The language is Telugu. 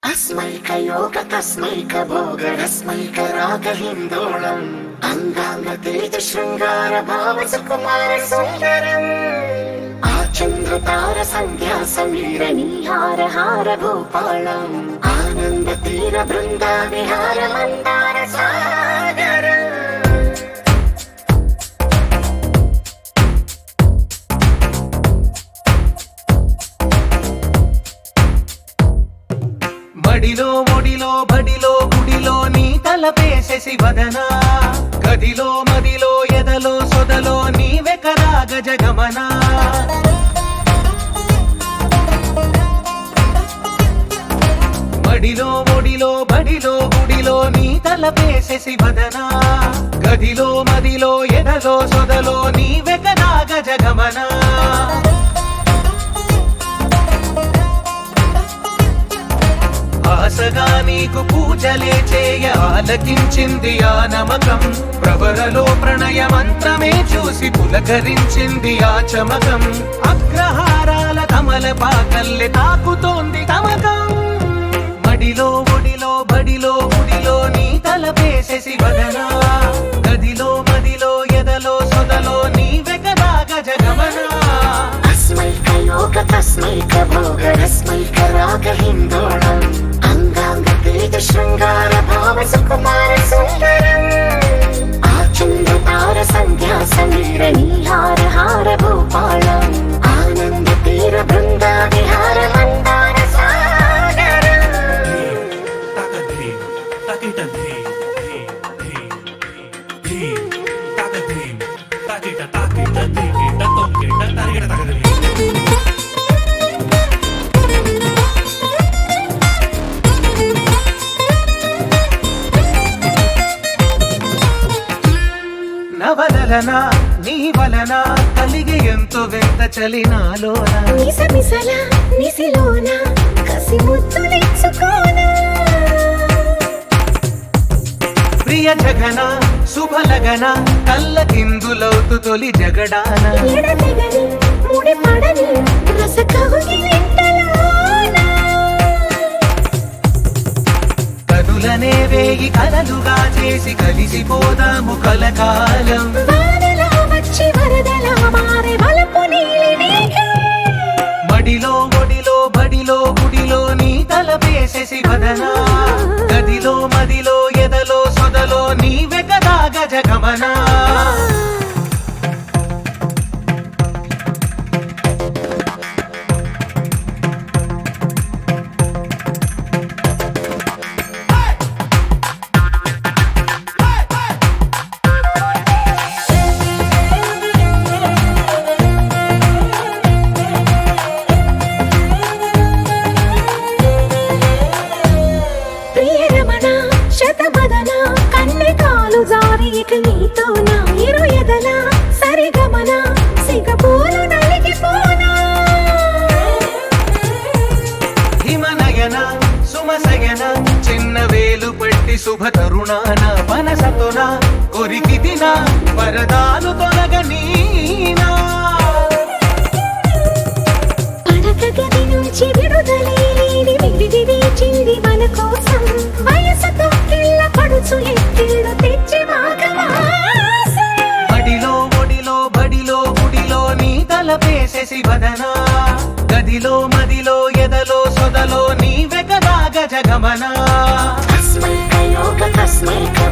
अस्मैकयोग तस्मैक भोगरस्मैक रागहिन्दोळम् अङ्गाङ्ग तेज शृङ्गार भाव सुकुमार सुन्दरम् आचन्द्रतार सन्ध्या समीर नीहार हार भूपालम् आनन्द तीर बृन्दा विहार मन्दार सागरम् మడిలో ఒడిలో బడిలో గుడిలో నీ తలపేసేసి వదనా గదిలో మదిలో ఎదలో సొదలో నీవెకరా గజగమనా మడిలో ఒడిలో బడిలో గుడిలో నీ తలపేసేసి వదనా గదిలో మదిలో ఎదలో సొదలో నీవెకరా గజగమనా ఆశగా నీకు పూజలే చేయ ఆలకించింది ఆ నమకం ప్రవరలో ప్రణయ మంత్రమే చూసి పులకరించింది ఆ చమకం అగ్రహారాల కమల పాకల్లె తాకుతోంది తమకం మడిలో ఒడిలో బడిలో గుడిలో నీ తలపేసేసి వదనా గదిలో మదిలో ఎదలో సొదలో నీ వెగదాగ జగమనా अस्मैकयोग तस्मैक भोगरस्मैक रागहिन्दोळम् अङ्गाङ्ग तेज शृङ्गार भाव सुकुमार सुन्दरम् आचन्द्रतार सन्ध्या समीर नीहार हार भूपालम् आनन्द तीर बृन्दा विहार Mandar सागरम् Takadhim, takita dhim, dhim, dhim, dhim, takadhim, takita takita dhikita tongkita tarigita takadhim. నవలన నీ వలన కలిగి ఎంతో వింత చలినాలోన నిసమిసల నిసిలోన కసి ముద్దులిచ్చుకోన ప్రియ జగన శుభలగన కళ్ళ కిందులవుతు తొలి జగడాన ఎడతెగని ముడి పడని రస కవుగిలింతలోన కనులనే వేయి కలలుగా చేసి కలిసిపోదాము కలకాలం వానలా వచ్చి వరదలా మారే వలపు నీలి మేఘం మడిలో ఒడిలో బడిలో గుడిలో నీ తలపేసేసి వదనా గదిలో మదిలో ఎదలో సొదలో నీ వెగదా గజగమనా ప్రియ రమణ శతమదన కన్నె కాలు జారి ఇక నీతో నా ఇరు ఎదల సరిగమన సిగపూలు నలిగిపోనా హిమనయన సుమసయన చిన్న వేలు పట్టి శుభ తరుణాన మనసతోన కొరికి దిన వరదాలు తొలగనీనా పడక గది నుంచి విడుదలే లేని విడిది వేచింది మన కోసం వయసుతో కిళ్ళ పడుచు ఎత్తిళ్ళు తెచ్చి మాగవాసే బడిలో ఒడిలో బడిలో గుడిలో నీ తలపేసేసి వదనా గదిలో మదిలో ఎదలో సొదలో నీ వెగదా గజగమనా अस्मैकयोग तस्मैक